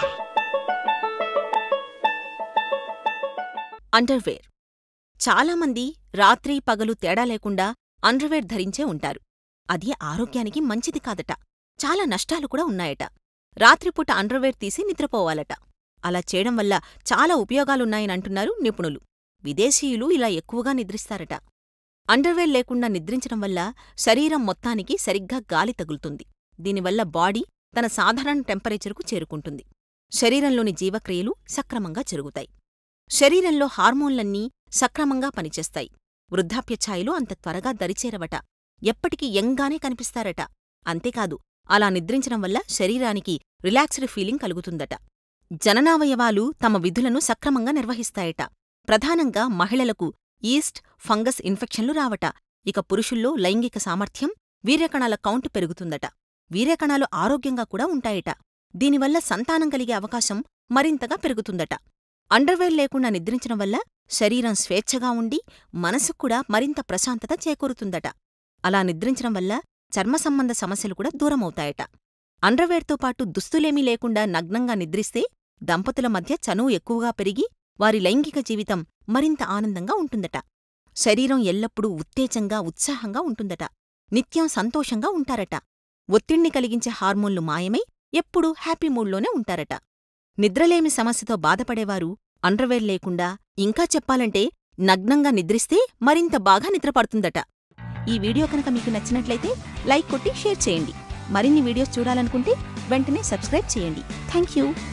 underwear చాలామంది రాత్రి పగలు తేడా లేకుండా అండర్వేర్ ధరించే ఉంటారు అది ఆరోగ్యానికి మంచిది కాదట చాలా నష్టాలు కూడా ఉన్నాయట రాత్రిపూట అండర్వేర్ తీసి నిద్రపోవాలట అలా చేయడం వల్ల చాలా ఉపయోగాలున్నాయనంటున్నారు నిపుణులు విదేశీయులు ఇలా ఎక్కువగా నిద్రిస్తారట అండర్వేర్ లేకుండా నిద్రించడం వల్ల శరీరం మొత్తానికి సరిగ్గా గాలి తగులుతుంది దీనివల్ల బాడీ తన సాధారణ టెంపరేచరుకు చేరుకుంటుంది శరీరంలోని జీవక్రియలు సక్రమంగా జరుగుతాయి శరీరంలో హార్మోన్లన్నీ సక్రమంగా పనిచేస్తాయి వృద్ధాప్య ఛాయలు అంత త్వరగా దరిచేరవట ఎప్పటికీ యంగానే కనిపిస్తారట అంతేకాదు అలా నిద్రించడం వల్ల శరీరానికి రిలాక్స్డ్ ఫీలింగ్ కలుగుతుందట జననావయవాలు తమ విధులను సక్రమంగా నిర్వహిస్తాయట ప్రధానంగా మహిళలకు ఈస్ట్ ఫంగస్ ఇన్ఫెక్షన్లు రావట ఇక పురుషుల్లో లైంగిక సామర్థ్యం వీర్యకణాల కౌంట్ పెరుగుతుందట వీర్యకణాలు ఆరోగ్యంగా కూడా ఉంటాయట దీనివల్ల సంతానం కలిగే అవకాశం మరింతగా పెరుగుతుందట అండర్వేర్ లేకుండా నిద్రించడం వల్ల శరీరం స్వేచ్ఛగా ఉండి మనసుకు కూడా మరింత ప్రశాంతత చేకూరుతుందట అలా నిద్రించడం వల్ల చర్మ సంబంధ సమస్యలు కూడా దూరమవుతాయట అండర్వేర్తో పాటు దుస్తులేమీ లేకుండా నగ్నంగా నిద్రిస్తే దంపతుల మధ్య చనువు ఎక్కువగా పెరిగి వారి లైంగిక జీవితం మరింత ఆనందంగా ఉంటుందట శరీరం ఎల్లప్పుడూ ఉత్తేజంగా ఉత్సాహంగా ఉంటుందట నిత్యం సంతోషంగా ఉంటారట ఒత్తిణ్ణి కలిగించే హార్మోన్లు మాయమై ఎప్పుడూ హ్యాపీ మూడ్లోనే ఉంటారట నిద్రలేమి సమస్యతో బాధపడేవారు అండర్వేర్ లేకుండా ఇంకా చెప్పాలంటే నగ్నంగా నిద్రిస్తే మరింత బాగా నిద్రపడుతుందట ఈ వీడియో కనుక మీకు నచ్చినట్లయితే లైక్ కొట్టి షేర్ చేయండి మరిన్ని వీడియోస్ చూడాలనుకుంటే వెంటనే సబ్స్క్రైబ్ చేయండి థ్యాంక్ యూ